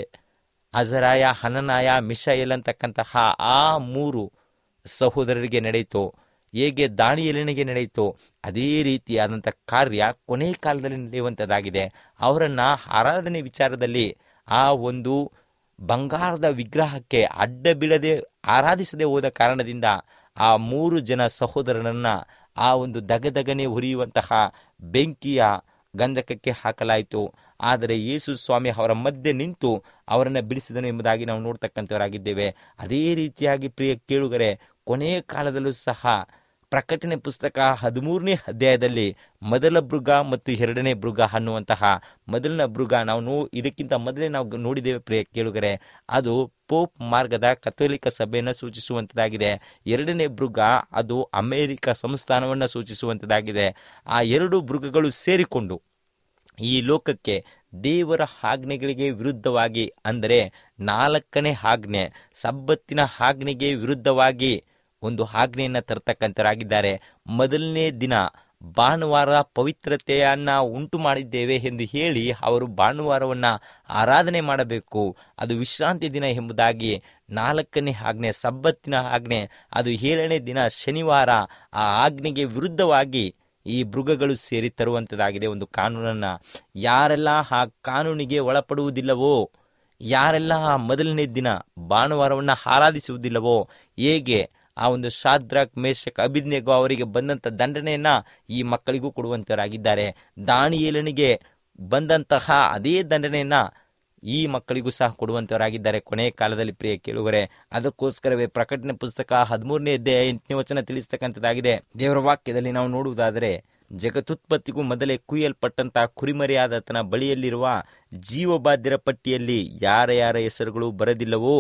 ಅಜರಾಯ ಹನನಾಯ ಮಿಶಾಯಲ್ ಅಂತಕ್ಕಂತಹ ಆ ಮೂರು ಸಹೋದರರಿಗೆ ನಡೆಯಿತು ಹೇಗೆ ದಾನಿಯಲಿನಿಗೆ ನಡೆಯಿತು ಅದೇ ರೀತಿಯಾದಂಥ ಕಾರ್ಯ ಕೊನೆ ಕಾಲದಲ್ಲಿ ನಡೆಯುವಂಥದ್ದಾಗಿದೆ ಅವರನ್ನ ಆರಾಧನೆ ವಿಚಾರದಲ್ಲಿ ಆ ಒಂದು ಬಂಗಾರದ ವಿಗ್ರಹಕ್ಕೆ ಅಡ್ಡ ಬೀಳದೆ ಆರಾಧಿಸದೆ ಹೋದ ಕಾರಣದಿಂದ ಆ ಮೂರು ಜನ ಸಹೋದರನನ್ನ ಆ ಒಂದು ದಗದಗನೆ ಉರಿಯುವಂತಹ ಬೆಂಕಿಯ ಗಂಧಕಕ್ಕೆ ಹಾಕಲಾಯಿತು ಆದರೆ ಯೇಸು ಸ್ವಾಮಿ ಅವರ ಮಧ್ಯೆ ನಿಂತು ಅವರನ್ನು ಬಿಡಿಸಿದನು ಎಂಬುದಾಗಿ ನಾವು ನೋಡ್ತಕ್ಕಂಥವರಾಗಿದ್ದೇವೆ ಅದೇ ರೀತಿಯಾಗಿ ಪ್ರಿಯ ಕೇಳುಗರೆ ಕೊನೆಯ ಕಾಲದಲ್ಲೂ ಸಹ ಪ್ರಕಟಣೆ ಪುಸ್ತಕ ಹದಿಮೂರನೇ ಅಧ್ಯಾಯದಲ್ಲಿ ಮೊದಲ ಮೃಗ ಮತ್ತು ಎರಡನೇ ಮೃಗ ಅನ್ನುವಂತಹ ಮೊದಲನ ಮೃಗ ನಾವು ನೋ ಇದಕ್ಕಿಂತ ಮೊದಲೇ ನಾವು ನೋಡಿದ್ದೇವೆ ಪ್ರಿಯ ಕೇಳುಗರೆ ಅದು ಪೋಪ್ ಮಾರ್ಗದ ಕಥೋಲಿಕ ಸಭೆಯನ್ನು ಸೂಚಿಸುವಂಥದ್ದಾಗಿದೆ ಎರಡನೇ ಮೃಗ ಅದು ಅಮೆರಿಕ ಸಂಸ್ಥಾನವನ್ನು ಸೂಚಿಸುವಂಥದ್ದಾಗಿದೆ ಆ ಎರಡು ಮೃಗಗಳು ಸೇರಿಕೊಂಡು ಈ ಲೋಕಕ್ಕೆ ದೇವರ ಆಜ್ಞೆಗಳಿಗೆ ವಿರುದ್ಧವಾಗಿ ಅಂದರೆ ನಾಲ್ಕನೇ ಆಜ್ಞೆ ಸಬ್ಬತ್ತಿನ ಆಜ್ಞೆಗೆ ವಿರುದ್ಧವಾಗಿ ಒಂದು ಆಜ್ಞೆಯನ್ನು ತರ್ತಕ್ಕಂಥರಾಗಿದ್ದಾರೆ ಮೊದಲನೇ ದಿನ ಭಾನುವಾರ ಪವಿತ್ರತೆಯನ್ನ ಉಂಟು ಮಾಡಿದ್ದೇವೆ ಎಂದು ಹೇಳಿ ಅವರು ಭಾನುವಾರವನ್ನ ಆರಾಧನೆ ಮಾಡಬೇಕು ಅದು ವಿಶ್ರಾಂತಿ ದಿನ ಎಂಬುದಾಗಿ ನಾಲ್ಕನೇ ಆಜ್ಞೆ ಸಬ್ಬತ್ತಿನ ಆಜ್ಞೆ ಅದು ಏಳನೇ ದಿನ ಶನಿವಾರ ಆ ಆಜ್ಞೆಗೆ ವಿರುದ್ಧವಾಗಿ ಈ ಮೃಗಗಳು ಸೇರಿ ತರುವಂಥದ್ದಾಗಿದೆ ಒಂದು ಕಾನೂನನ್ನ ಯಾರೆಲ್ಲ ಆ ಕಾನೂನಿಗೆ ಒಳಪಡುವುದಿಲ್ಲವೋ ಯಾರೆಲ್ಲ ಆ ಮೊದಲನೇ ದಿನ ಭಾನುವಾರವನ್ನು ಆರಾಧಿಸುವುದಿಲ್ಲವೋ ಹೇಗೆ ಆ ಒಂದು ಶಾದ್ರಾಕ್ ಮೇಷಕ್ ಅಭಿಜ್ಞೆಗೂ ಅವರಿಗೆ ಬಂದಂಥ ದಂಡನೆಯನ್ನ ಈ ಮಕ್ಕಳಿಗೂ ಕೊಡುವಂತವರಾಗಿದ್ದಾರೆ ದಾನಿಯೇಲನಿಗೆ ಬಂದಂತಹ ಅದೇ ದಂಡನೆಯನ್ನ ಈ ಮಕ್ಕಳಿಗೂ ಸಹ ಕೊಡುವಂತವರಾಗಿದ್ದಾರೆ ಕೊನೆಯ ಕಾಲದಲ್ಲಿ ಪ್ರಿಯ ಕೇಳುವರೆ ಅದಕ್ಕೋಸ್ಕರವೇ ಪ್ರಕಟಣೆ ಪುಸ್ತಕ ಹದಿಮೂರನೇ ಅಧ್ಯಾಯ ಎಂಟನೇ ವಚನ ತಿಳಿಸ್ತಕ್ಕಂಥದ್ದಾಗಿದೆ ದೇವರ ವಾಕ್ಯದಲ್ಲಿ ನಾವು ನೋಡುವುದಾದರೆ ಜಗತುತ್ಪತ್ತಿಗೂ ಮೊದಲೇ ಕುಯ್ಯಲ್ಪಟ್ಟಂತಹ ಕುರಿಮರಿಯಾದತನ ಬಳಿಯಲ್ಲಿರುವ ಜೀವಬಾಧ್ಯರ ಪಟ್ಟಿಯಲ್ಲಿ ಯಾರ ಯಾರ ಹೆಸರುಗಳು ಬರದಿಲ್ಲವೋ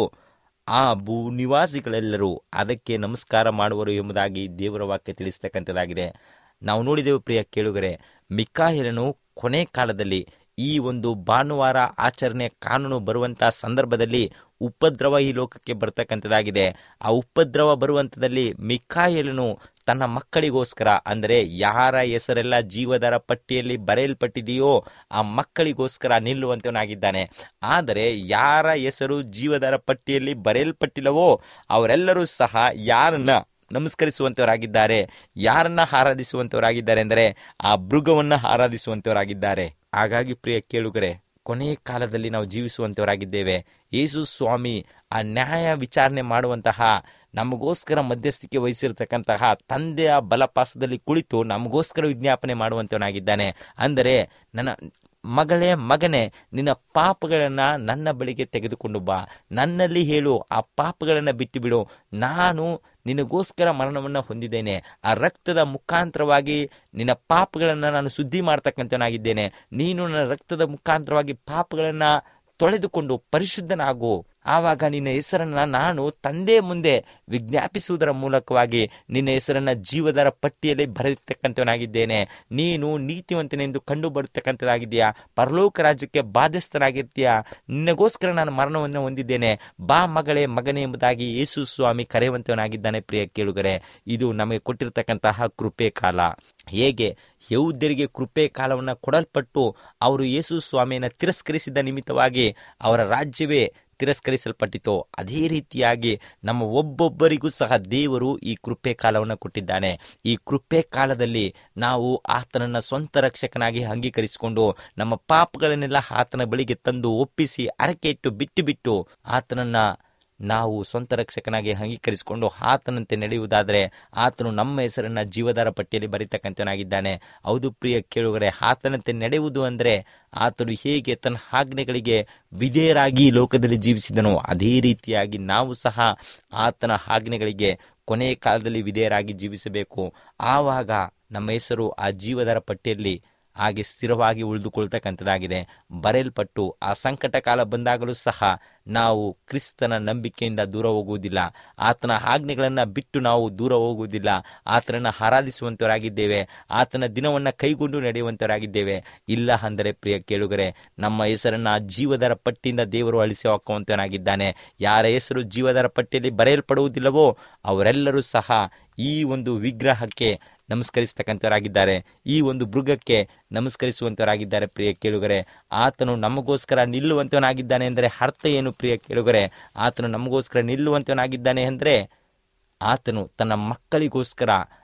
ಆ ಭೂ ನಿವಾಸಿಗಳೆಲ್ಲರೂ ಅದಕ್ಕೆ ನಮಸ್ಕಾರ ಮಾಡುವರು ಎಂಬುದಾಗಿ ದೇವರ ವಾಕ್ಯ ತಿಳಿಸ್ತಕ್ಕಂಥದ್ದಾಗಿದೆ ನಾವು ನೋಡಿದೆವು ಪ್ರಿಯ ಕೇಳುಗರೆ ಮಿಕ್ಕಾಯರನು ಕೊನೆ ಕಾಲದಲ್ಲಿ ಈ ಒಂದು ಭಾನುವಾರ ಆಚರಣೆ ಕಾನೂನು ಬರುವಂತಹ ಸಂದರ್ಭದಲ್ಲಿ ಉಪದ್ರವ ಈ ಲೋಕಕ್ಕೆ ಬರ್ತಕ್ಕಂಥದ್ದಾಗಿದೆ ಆ ಉಪದ್ರವ ಬರುವಂಥದ್ದಲ್ಲಿ ಮಿಕ್ಕಾಯಲನು ತನ್ನ ಮಕ್ಕಳಿಗೋಸ್ಕರ ಅಂದರೆ ಯಾರ ಹೆಸರೆಲ್ಲ ಜೀವದರ ಪಟ್ಟಿಯಲ್ಲಿ ಬರೆಯಲ್ಪಟ್ಟಿದೆಯೋ ಆ ಮಕ್ಕಳಿಗೋಸ್ಕರ ನಿಲ್ಲುವಂತವನಾಗಿದ್ದಾನೆ ಆದರೆ ಯಾರ ಹೆಸರು ಜೀವದರ ಪಟ್ಟಿಯಲ್ಲಿ ಬರೆಯಲ್ಪಟ್ಟಿಲ್ಲವೋ ಅವರೆಲ್ಲರೂ ಸಹ ಯಾರನ್ನ ನಮಸ್ಕರಿಸುವಂತವರಾಗಿದ್ದಾರೆ ಯಾರನ್ನ ಆರಾಧಿಸುವಂತವರಾಗಿದ್ದಾರೆ ಎಂದರೆ ಆ ಮೃಗವನ್ನ ಆರಾಧಿಸುವಂತವರಾಗಿದ್ದಾರೆ ಹಾಗಾಗಿ ಪ್ರಿಯ ಕೇಳುಗರೆ ಕೊನೆಯ ಕಾಲದಲ್ಲಿ ನಾವು ಜೀವಿಸುವಂತವರಾಗಿದ್ದೇವೆ ಯೇಸು ಸ್ವಾಮಿ ಆ ನ್ಯಾಯ ವಿಚಾರಣೆ ಮಾಡುವಂತಹ ನಮಗೋಸ್ಕರ ಮಧ್ಯಸ್ಥಿಕೆ ವಹಿಸಿರ್ತಕ್ಕಂತಹ ತಂದೆಯ ಬಲಪಾಸದಲ್ಲಿ ಕುಳಿತು ನಮಗೋಸ್ಕರ ವಿಜ್ಞಾಪನೆ ಮಾಡುವಂತವನಾಗಿದ್ದಾನೆ ಅಂದರೆ ನನ್ನ ಮಗಳೇ ಮಗನೇ ನಿನ್ನ ಪಾಪಗಳನ್ನ ನನ್ನ ಬಳಿಗೆ ತೆಗೆದುಕೊಂಡು ಬಾ ನನ್ನಲ್ಲಿ ಹೇಳು ಆ ಪಾಪಗಳನ್ನ ಬಿಟ್ಟು ಬಿಡು ನಾನು ನಿನಗೋಸ್ಕರ ಮರಣವನ್ನು ಹೊಂದಿದ್ದೇನೆ ಆ ರಕ್ತದ ಮುಖಾಂತರವಾಗಿ ನಿನ್ನ ಪಾಪಗಳನ್ನು ನಾನು ಸುದ್ದಿ ಮಾಡ್ತಕ್ಕಂಥನಾಗಿದ್ದೇನೆ ನೀನು ನನ್ನ ರಕ್ತದ ಮುಖಾಂತರವಾಗಿ ಪಾಪಗಳನ್ನ ತೊಳೆದುಕೊಂಡು ಪರಿಶುದ್ಧನಾಗು ಆವಾಗ ನಿನ್ನ ಹೆಸರನ್ನ ನಾನು ತಂದೆ ಮುಂದೆ ವಿಜ್ಞಾಪಿಸುವುದರ ಮೂಲಕವಾಗಿ ನಿನ್ನ ಹೆಸರನ್ನ ಜೀವದರ ಪಟ್ಟಿಯಲ್ಲಿ ಬರೆದಿರ್ತಕ್ಕಂಥವನಾಗಿದ್ದೇನೆ ನೀನು ನೀತಿವಂತನೆಂದು ಕಂಡು ಬರ್ತಕ್ಕಂಥದ್ದಾಗಿದೆಯಾ ಪರಲೋಕ ರಾಜ್ಯಕ್ಕೆ ಬಾಧ್ಯಸ್ಥನಾಗಿರ್ತೀಯಾ ನಿನ್ನಗೋಸ್ಕರ ನಾನು ಮರಣವನ್ನು ಹೊಂದಿದ್ದೇನೆ ಬಾ ಮಗಳೇ ಮಗನೇ ಎಂಬುದಾಗಿ ಯೇಸು ಸ್ವಾಮಿ ಕರೆಯುವಂತವನಾಗಿದ್ದಾನೆ ಪ್ರಿಯ ಕೇಳುಗರೆ ಇದು ನಮಗೆ ಕೊಟ್ಟಿರ್ತಕ್ಕಂತಹ ಕೃಪೆ ಕಾಲ ಹೇಗೆ ಯಹೂದ್ಯರಿಗೆ ಕೃಪೆ ಕಾಲವನ್ನು ಕೊಡಲ್ಪಟ್ಟು ಅವರು ಯೇಸು ಸ್ವಾಮಿಯನ್ನು ತಿರಸ್ಕರಿಸಿದ ನಿಮಿತ್ತವಾಗಿ ಅವರ ರಾಜ್ಯವೇ ತಿರಸ್ಕರಿಸಲ್ಪಟ್ಟಿತು ಅದೇ ರೀತಿಯಾಗಿ ನಮ್ಮ ಒಬ್ಬೊಬ್ಬರಿಗೂ ಸಹ ದೇವರು ಈ ಕೃಪೆ ಕಾಲವನ್ನು ಕೊಟ್ಟಿದ್ದಾನೆ ಈ ಕೃಪೆ ಕಾಲದಲ್ಲಿ ನಾವು ಆತನನ್ನ ಸ್ವಂತ ರಕ್ಷಕನಾಗಿ ಅಂಗೀಕರಿಸಿಕೊಂಡು ನಮ್ಮ ಪಾಪಗಳನ್ನೆಲ್ಲ ಆತನ ಬಳಿಗೆ ತಂದು ಒಪ್ಪಿಸಿ ಅರಕೆ ಇಟ್ಟು ಬಿಟ್ಟು ಬಿಟ್ಟು ಆತನನ್ನ ನಾವು ಸ್ವಂತ ರಕ್ಷಕನಾಗಿ ಅಂಗೀಕರಿಸಿಕೊಂಡು ಆತನಂತೆ ನಡೆಯುವುದಾದರೆ ಆತನು ನಮ್ಮ ಹೆಸರನ್ನ ಜೀವದಾರ ಪಟ್ಟಿಯಲ್ಲಿ ಬರೀತಕ್ಕಂಥನಾಗಿದ್ದಾನೆ ಹೌದು ಪ್ರಿಯ ಕೇಳುಗರೆ ಆತನಂತೆ ನಡೆಯುವುದು ಅಂದರೆ ಆತನು ಹೇಗೆ ತನ್ನ ಆಜ್ಞೆಗಳಿಗೆ ವಿಧೇಯರಾಗಿ ಈ ಲೋಕದಲ್ಲಿ ಜೀವಿಸಿದನೋ ಅದೇ ರೀತಿಯಾಗಿ ನಾವು ಸಹ ಆತನ ಆಜ್ಞೆಗಳಿಗೆ ಕೊನೆಯ ಕಾಲದಲ್ಲಿ ವಿಧೇಯರಾಗಿ ಜೀವಿಸಬೇಕು ಆವಾಗ ನಮ್ಮ ಹೆಸರು ಆ ಜೀವದರ ಪಟ್ಟಿಯಲ್ಲಿ ಹಾಗೆ ಸ್ಥಿರವಾಗಿ ಉಳಿದುಕೊಳ್ತಕ್ಕಂಥದ್ದಾಗಿದೆ ಬರೆಯಲ್ಪಟ್ಟು ಆ ಸಂಕಟ ಕಾಲ ಬಂದಾಗಲೂ ಸಹ ನಾವು ಕ್ರಿಸ್ತನ ನಂಬಿಕೆಯಿಂದ ದೂರ ಹೋಗುವುದಿಲ್ಲ ಆತನ ಆಜ್ಞೆಗಳನ್ನು ಬಿಟ್ಟು ನಾವು ದೂರ ಹೋಗುವುದಿಲ್ಲ ಆತನನ್ನು ಆರಾಧಿಸುವಂತವರಾಗಿದ್ದೇವೆ ಆತನ ದಿನವನ್ನು ಕೈಗೊಂಡು ನಡೆಯುವಂತವರಾಗಿದ್ದೇವೆ ಇಲ್ಲ ಅಂದರೆ ಪ್ರಿಯ ಕೇಳುಗರೆ ನಮ್ಮ ಹೆಸರನ್ನ ಜೀವದರ ಪಟ್ಟಿಯಿಂದ ದೇವರು ಅಳಿಸಿ ಹಾಕುವಂತನಾಗಿದ್ದಾನೆ ಯಾರ ಹೆಸರು ಜೀವದರ ಪಟ್ಟಿಯಲ್ಲಿ ಬರೆಯಲ್ಪಡುವುದಿಲ್ಲವೋ ಅವರೆಲ್ಲರೂ ಸಹ ಈ ಒಂದು ವಿಗ್ರಹಕ್ಕೆ ನಮಸ್ಕರಿಸ್ತಕ್ಕಂಥವರಾಗಿದ್ದಾರೆ ಈ ಒಂದು ಮೃಗಕ್ಕೆ ನಮಸ್ಕರಿಸುವಂತವರಾಗಿದ್ದಾರೆ ಪ್ರಿಯ ಕೇಳುಗರೆ ಆತನು ನಮಗೋಸ್ಕರ ನಿಲ್ಲುವಂತವನಾಗಿದ್ದಾನೆ ಅಂದರೆ ಅರ್ಥ ಏನು ಪ್ರಿಯ ಕೇಳುಗರೆ ಆತನು ನಮಗೋಸ್ಕರ ನಿಲ್ಲುವಂತವನಾಗಿದ್ದಾನೆ ಅಂದರೆ ಆತನು ತನ್ನ ಮಕ್ಕಳಿಗೋಸ್ಕರ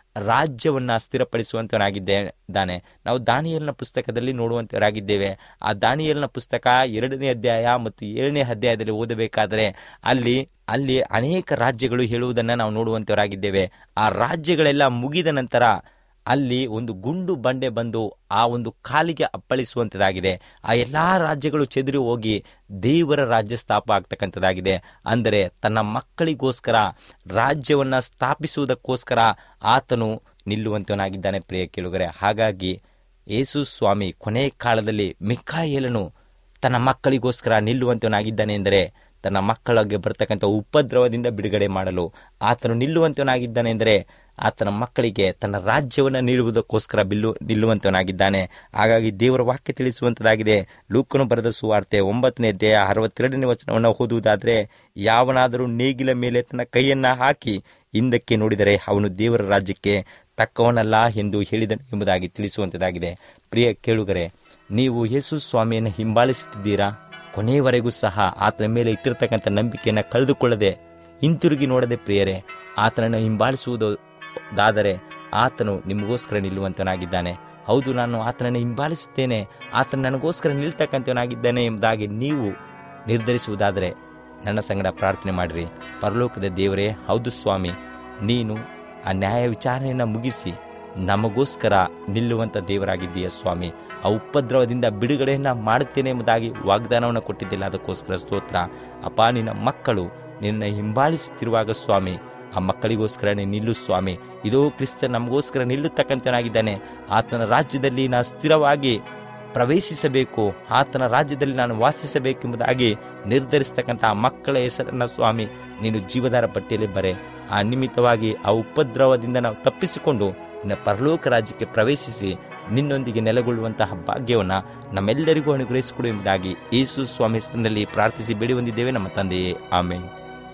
ರಾಜ್ಯವನ್ನ ಸ್ಥಿರಪಡಿಸುವಂತವನಾಗಿದ್ದಾನೆ ನಾವು ದಾನಿಯಲ್ನ ಪುಸ್ತಕದಲ್ಲಿ ನೋಡುವಂತವರಾಗಿದ್ದೇವೆ ಆ ದಾನಿಯಲ್ನ ಪುಸ್ತಕ ಎರಡನೇ ಅಧ್ಯಾಯ ಮತ್ತು ಏಳನೇ ಅಧ್ಯಾಯದಲ್ಲಿ ಓದಬೇಕಾದರೆ ಅಲ್ಲಿ ಅಲ್ಲಿ ಅನೇಕ ರಾಜ್ಯಗಳು ಹೇಳುವುದನ್ನು ನಾವು ನೋಡುವಂತವರಾಗಿದ್ದೇವೆ ಆ ರಾಜ್ಯಗಳೆಲ್ಲ ಮುಗಿದ ನಂತರ ಅಲ್ಲಿ ಒಂದು ಗುಂಡು ಬಂಡೆ ಬಂದು ಆ ಒಂದು ಕಾಲಿಗೆ ಅಪ್ಪಳಿಸುವಂಥದ್ದಾಗಿದೆ ಆ ಎಲ್ಲ ರಾಜ್ಯಗಳು ಚೆದರಿ ಹೋಗಿ ದೇವರ ರಾಜ್ಯ ಸ್ಥಾಪ ಆಗ್ತಕ್ಕಂಥದ್ದಾಗಿದೆ ಅಂದರೆ ತನ್ನ ಮಕ್ಕಳಿಗೋಸ್ಕರ ರಾಜ್ಯವನ್ನು ಸ್ಥಾಪಿಸುವುದಕ್ಕೋಸ್ಕರ ಆತನು ನಿಲ್ಲುವಂತವನಾಗಿದ್ದಾನೆ ಪ್ರಿಯ ಕೇಳುಗರೆ ಹಾಗಾಗಿ ಯೇಸು ಸ್ವಾಮಿ ಕೊನೆ ಕಾಲದಲ್ಲಿ ಮಿಕ್ಕಾಯೇಲನು ತನ್ನ ಮಕ್ಕಳಿಗೋಸ್ಕರ ನಿಲ್ಲುವಂತವನಾಗಿದ್ದಾನೆ ಎಂದರೆ ತನ್ನ ಮಕ್ಕಳಿಗೆ ಬರ್ತಕ್ಕಂಥ ಉಪದ್ರವದಿಂದ ಬಿಡುಗಡೆ ಮಾಡಲು ಆತನು ನಿಲ್ಲುವಂತವನಾಗಿದ್ದಾನೆ ಎಂದರೆ ಆತನ ಮಕ್ಕಳಿಗೆ ತನ್ನ ರಾಜ್ಯವನ್ನು ನೀಡುವುದಕ್ಕೋಸ್ಕರ ಬಿಲ್ಲು ನಿಲ್ಲುವಂತವನಾಗಿದ್ದಾನೆ ಹಾಗಾಗಿ ದೇವರ ವಾಕ್ಯ ತಿಳಿಸುವಂತದಾಗಿದೆ ಲೂಕನು ಬರೆದ ಸುವಾರ್ತೆ ಒಂಬತ್ತನೇ ಅಧ್ಯಾಯ ಅರವತ್ತೆರಡನೇ ವಚನವನ್ನು ಓದುವುದಾದರೆ ಯಾವನಾದರೂ ನೇಗಿಲ ಮೇಲೆ ತನ್ನ ಕೈಯನ್ನ ಹಾಕಿ ಹಿಂದಕ್ಕೆ ನೋಡಿದರೆ ಅವನು ದೇವರ ರಾಜ್ಯಕ್ಕೆ ತಕ್ಕವನಲ್ಲ ಎಂದು ಹೇಳಿದನು ಎಂಬುದಾಗಿ ತಿಳಿಸುವಂತದಾಗಿದೆ ಪ್ರಿಯ ಕೇಳುಗರೆ ನೀವು ಯೇಸು ಸ್ವಾಮಿಯನ್ನು ಹಿಂಬಾಲಿಸುತ್ತಿದ್ದೀರಾ ಕೊನೆಯವರೆಗೂ ಸಹ ಆತನ ಮೇಲೆ ಇಟ್ಟಿರ್ತಕ್ಕಂಥ ನಂಬಿಕೆಯನ್ನು ಕಳೆದುಕೊಳ್ಳದೆ ಹಿಂತಿರುಗಿ ನೋಡದೆ ಪ್ರಿಯರೇ ಆತನನ್ನು ಹಿಂಬಾಲಿಸುವುದಾದರೆ ಆತನು ನಿಮಗೋಸ್ಕರ ನಿಲ್ಲುವಂತನಾಗಿದ್ದಾನೆ ಹೌದು ನಾನು ಆತನನ್ನು ಹಿಂಬಾಲಿಸುತ್ತೇನೆ ಆತನು ನನಗೋಸ್ಕರ ನಿಲ್ತಕ್ಕಂಥವನಾಗಿದ್ದಾನೆ ಎಂಬುದಾಗಿ ನೀವು ನಿರ್ಧರಿಸುವುದಾದರೆ ನನ್ನ ಸಂಗಡ ಪ್ರಾರ್ಥನೆ ಮಾಡಿರಿ ಪರಲೋಕದ ದೇವರೇ ಹೌದು ಸ್ವಾಮಿ ನೀನು ಆ ನ್ಯಾಯ ವಿಚಾರಣೆಯನ್ನು ಮುಗಿಸಿ ನಮಗೋಸ್ಕರ ನಿಲ್ಲುವಂಥ ದೇವರಾಗಿದ್ದೀಯ ಸ್ವಾಮಿ ಆ ಉಪದ್ರವದಿಂದ ಬಿಡುಗಡೆಯನ್ನು ಮಾಡುತ್ತೇನೆ ಎಂಬುದಾಗಿ ವಾಗ್ದಾನವನ್ನು ಕೊಟ್ಟಿದ್ದಿಲ್ಲ ಅದಕ್ಕೋಸ್ಕರ ಸ್ತೋತ್ರ ಅಪ್ಪ ನಿನ್ನ ಮಕ್ಕಳು ನಿನ್ನ ಹಿಂಬಾಲಿಸುತ್ತಿರುವಾಗ ಸ್ವಾಮಿ ಆ ಮಕ್ಕಳಿಗೋಸ್ಕರ ನೀನು ನಿಲ್ಲು ಸ್ವಾಮಿ ಇದೋ ಕ್ರಿಸ್ತ ನಮಗೋಸ್ಕರ ನಿಲ್ಲುತ್ತಕ್ಕಂಥನಾಗಿದ್ದಾನೆ ಆತನ ರಾಜ್ಯದಲ್ಲಿ ನಾ ಸ್ಥಿರವಾಗಿ ಪ್ರವೇಶಿಸಬೇಕು ಆತನ ರಾಜ್ಯದಲ್ಲಿ ನಾನು ವಾಸಿಸಬೇಕೆಂಬುದಾಗಿ ನಿರ್ಧರಿಸ್ತಕ್ಕಂಥ ಆ ಮಕ್ಕಳ ಹೆಸರನ್ನು ಸ್ವಾಮಿ ನೀನು ಜೀವದಾರ ಪಟ್ಟಿಯಲ್ಲಿ ಬರೆ ಆ ನಿಮಿತ್ತವಾಗಿ ಆ ಉಪದ್ರವದಿಂದ ನಾವು ತಪ್ಪಿಸಿಕೊಂಡು ನಿನ್ನ ಪರಲೋಕ ರಾಜ್ಯಕ್ಕೆ ಪ್ರವೇಶಿಸಿ ನಿನ್ನೊಂದಿಗೆ ನೆಲೆಗೊಳ್ಳುವಂತಹ ಭಾಗ್ಯವನ್ನು ನಮ್ಮೆಲ್ಲರಿಗೂ ಅನುಗ್ರಹಿಸಿಕೊಡು ಎಂಬುದಾಗಿ ಯೇಸು ಸ್ವಾಮಿ ಹೆಸರಿನಲ್ಲಿ ಪ್ರಾರ್ಥಿಸಿ ಬೇಡಿ ಹೊಂದಿದ್ದೇವೆ ನಮ್ಮ ತಂದೆಯೇ ಆಮೇಲೆ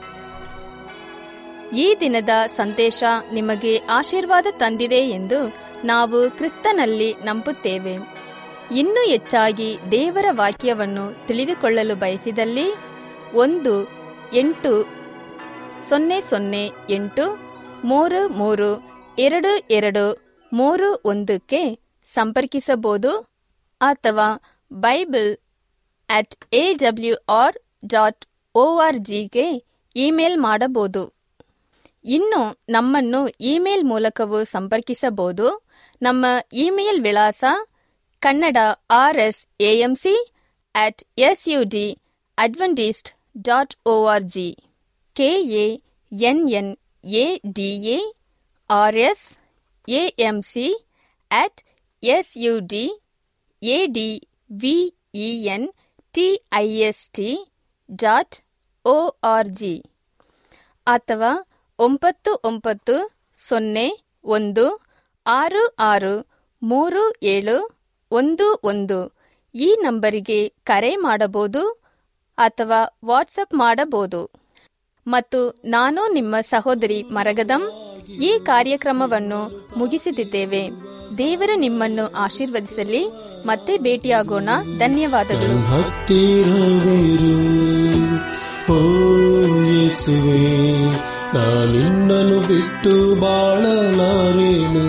ಈ ದಿನದ ಸಂದೇಶ ನಿಮಗೆ ಆಶೀರ್ವಾದ ತಂದಿದೆ ಎಂದು ನಾವು ಕ್ರಿಸ್ತನಲ್ಲಿ ನಂಬುತ್ತೇವೆ ಇನ್ನೂ ಹೆಚ್ಚಾಗಿ ದೇವರ ವಾಕ್ಯವನ್ನು ತಿಳಿದುಕೊಳ್ಳಲು ಬಯಸಿದಲ್ಲಿ ಒಂದು ಎಂಟು ಸೊನ್ನೆ ಸೊನ್ನೆ ಎಂಟು ಮೂರು ಮೂರು ಎರಡು ಎರಡು ಮೂರು ಒಂದಕ್ಕೆ ಸಂಪರ್ಕಿಸಬಹುದು ಅಥವಾ Bible at A W R dot O R ಜಿಗೆ ಇಮೇಲ್ ಮಾಡಬಹುದು ಇನ್ನು ನಮ್ಮನ್ನು ಇಮೇಲ್ ಮೂಲಕವೂ ಸಂಪರ್ಕಿಸಬಹುದು ನಮ್ಮ ಇಮೇಲ್ ವಿಳಾಸ Kannada R S AMC at S U D Adventist dot O R G K A N N A D A R S AMC at S U D A D V E N T I S T dot O R G ಅಥವಾ ಒಂಬತ್ತು ಒಂಬತ್ತು ಸೊನ್ನೆ ಒಂದು ಆರು ಆರು ಮೂರು ಏಳು ಒಂದು ಒಂದು ಈ ನಂಬರಿಗೆ ಕರೆ ಮಾಡಬಹುದು ಅಥವಾ ವಾಟ್ಸಪ್ ಮಾಡಬಹುದು ಮತ್ತು ನಾನು ನಿಮ್ಮ ಸಹೋದರಿ ಮರಗದಂ ಈ ಕಾರ್ಯಕ್ರಮವನ್ನು ಮುಗಿಸುತ್ತಿದ್ದೇವೆ ದೇವರು ನಿಮ್ಮನ್ನು ಆಶೀರ್ವದಿಸಲಿ ಮತ್ತೆ ಭೇಟಿಯಾಗೋಣ ಧನ್ಯವಾದಗಳು ನನ್ ಹತ್ತಿರವಿರು ಓ ಯೇಸುವೆ ನಾನಿನ್ನನು ಬಿಟ್ಟು ಬಾಳಲಾರೇನು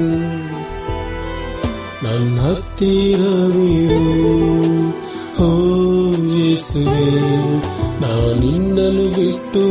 ನನ್ನ ಹತ್ತಿರವಿರು ಓ ಯೇಸುವೆ ನಾನಿನ್ನನು ಬಿಟ್ಟು